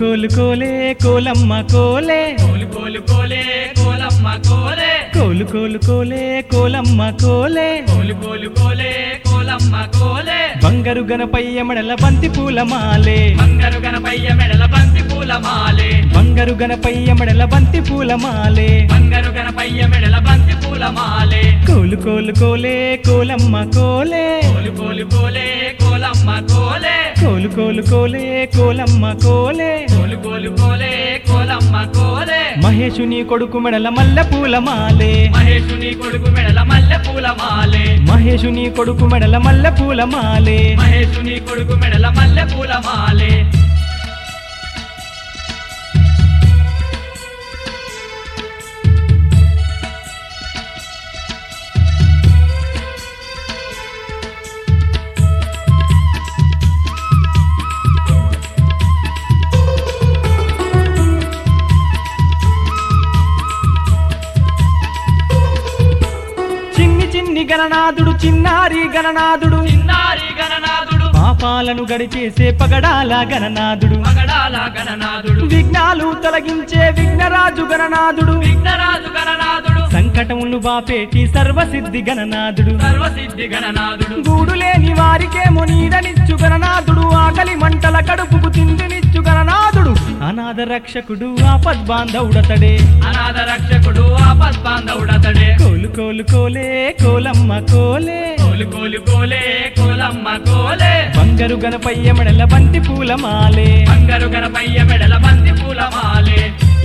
కోలు కోలే కోలమ్మ కోలే కోలు కోలు కోలే కోలమ్మ కోలే కోలు కోలు కోలే కోలమ్మ కోలే కోలు కోలు కోలే కోలమ్మ కోలే బంగారు గణపయ్య మెడల బంతి పూల మాలే బంగారు గణపయ్య మెడల బంతి పూల మాలే బంగారు గణపయ్య మెడల బంతి పూల మాలే బంగారు గణపయ్య మెడల బంతి పూల మాలే కోలు కోలు కోలే కోలమ్మ కోలే కోలు కోలు కోలే కోలమ్మ కోలే కోలు కోలు కోలే కోలమ్మ కోలే కోలు కోలు కోలే కోలమ్మ కోలే మహేషుని కొడుకు మెడల మల్లె పూల మాలే మహేషుని కొడుకు మెడల మల్లె పూల మాలే మహేషుని కొడుకు మెడల మల్లె పూల మాలే మహేషుని కొడుకు మెడల మల్లె పూల మాలే చిన్ని చిన్ని గణనాథుడు చిన్నారి గణనాథుడు చిన్నారి గణనాథుడు పాపాలను గడిచేసే పగడాల గణనాథుడు మగడాల గణనాథుడు విఘ్నాలు తొలగించే విఘ్నరాజు గణనాథుడు విఘ్నరాజు గణనాథుడు సంకటములు బాపేటి సర్వసిద్ధి గణనాథుడు సర్వసిద్ధి గణనాథుడు గూడు లేని వారికేమో నీడనిచ్చు గణనాథుడు ఆకలి మంటల కడుపుకు తిండినిచ్చు గణనాథుడు అనాథ రక్షకుడు ఆపద్బాంధవుడతడే అనాథ రక్షకుడు ఆపద్బాంధవుడతడే కోలు కోలు కోలే కోలమ్మ కోలే కోలు కోలు కోలే కోలమ్మ కోలే బంగారు గణపయ్య మెడల బంతి పూల మాలే బంగారు గణపయ్య మెడల బంతి పూల మాలే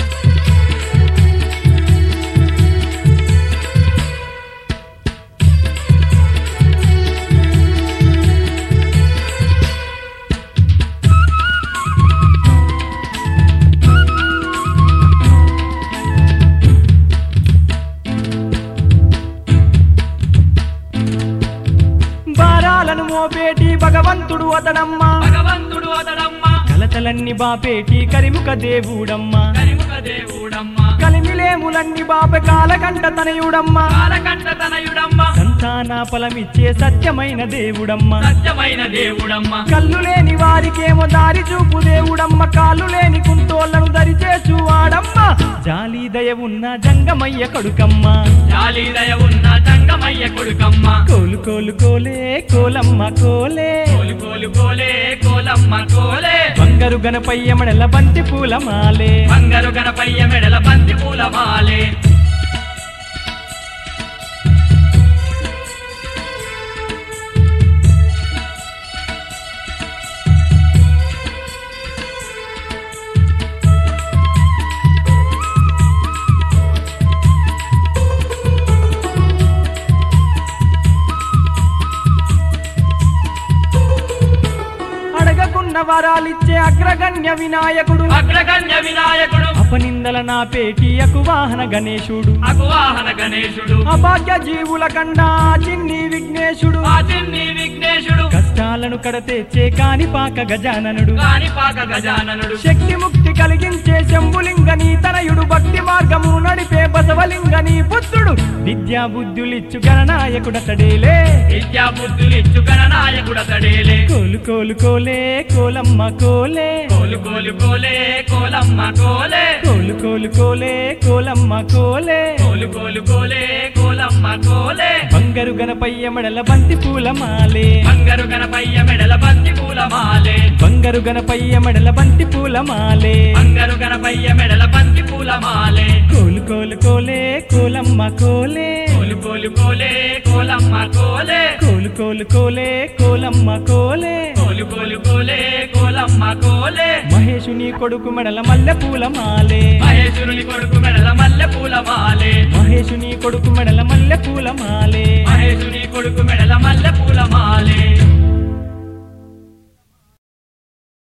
భారాలను మోపేటి భగవంతుడు అతడమ్మ భగవంతుడు అతడమ్మ కలతలన్నీ బాపేటి కరిముఖ దేవుడమ్మ కరిముఖ దేవుడమ్మ కలిమిలేములన్నీ బాప కాలకంట తనయుడమ్మ కాలకంఠ తనయుడమ్మ సంతాన ఫలమిచ్చే సత్యమైన దేవుడమ్మ సత్యమైన దేవుడమ్మ కళ్ళు లేని వారికేమో దారి చూపు దేవుడమ్మ కాళ్ళు లేని కుంటోళ్లను దరిచేసు వాడమ్మ జాలి దయ ఉన్న జంగమయ్య కడుకమ్మ జాలీదయ ఉన్న జంగమయ్య కొడుకమ్మ కోలు కోలు కోలే కోలమ్మ కోలే కోలు కోలు కోలే కోలమ్మ కోలే బంగారు గణపయ్య మెడల బంతి పూల మాలే బంగారు గణపయ్య మెడల బంతి పూల మాలే అడగకున్న వరాలిచ్చే అగ్రగణ్య వినాయకుడు అగ్రగణ్య వినాయకుడు అపనిందల నా పేటి అకువాహన గణేశుడు అకువాహన గణేశుడు అభాగ్య జీవుల కండా చిన్ని విఘ్నేశుడు ఆచిన్ని విఘ్నేశుడు కష్టాలను కడతేచ్చే కానిపాక గజాననుడు కాణిపాక గజాననుడు శక్తి ముక్తి కలిగించే శంభులింగ నీ తనయుడు భక్తి మార్గము నడిపే బసవలింగ నీ పుత్రుడు విద్యా బుద్ధులిచ్చు గణనాయకుడతడేలే విద్యా బుద్ధులిచ్చు గణనాయకుడు అతడేలే కోలు కోలు కోలే కోలమ్మ కోలే కోలు కోలు కోలే కోలమ్మ కోలే కోలు కోలు కోలే కోలమ్మ కోలే కోలు కోలు కోలే కోలమ్మ కోలే బంగారు గణపయ్య మెడల బంతి పూల మాలే బంగారు గణపయ్య మెడల బంతి పూల మాలే బంగారు గణపయ్య మెడల బంతి పూల మాలే బంగారు గణపయ్య మెడల బంతి పూల మాలే కోలు కోలు కోలే కోలమ్మ కోలే కోలు కోలు కోలే కోలమ్మ కోలే కోలు కోలు కోలే కోలమ్మ కోలే కోలు కోలు కోలే కోలమ్మ కోలే మహేషుని కొడుకు మెడల మల్లె పూల మాలే మహేశ్వరుని కొడుకు మెడల మల్లె పూల మాలే మహేషుని కొడుకు మెడల మల్లె పూల మాలే మహేశుని కొడుకు మెడల మల్లె పూల మాలే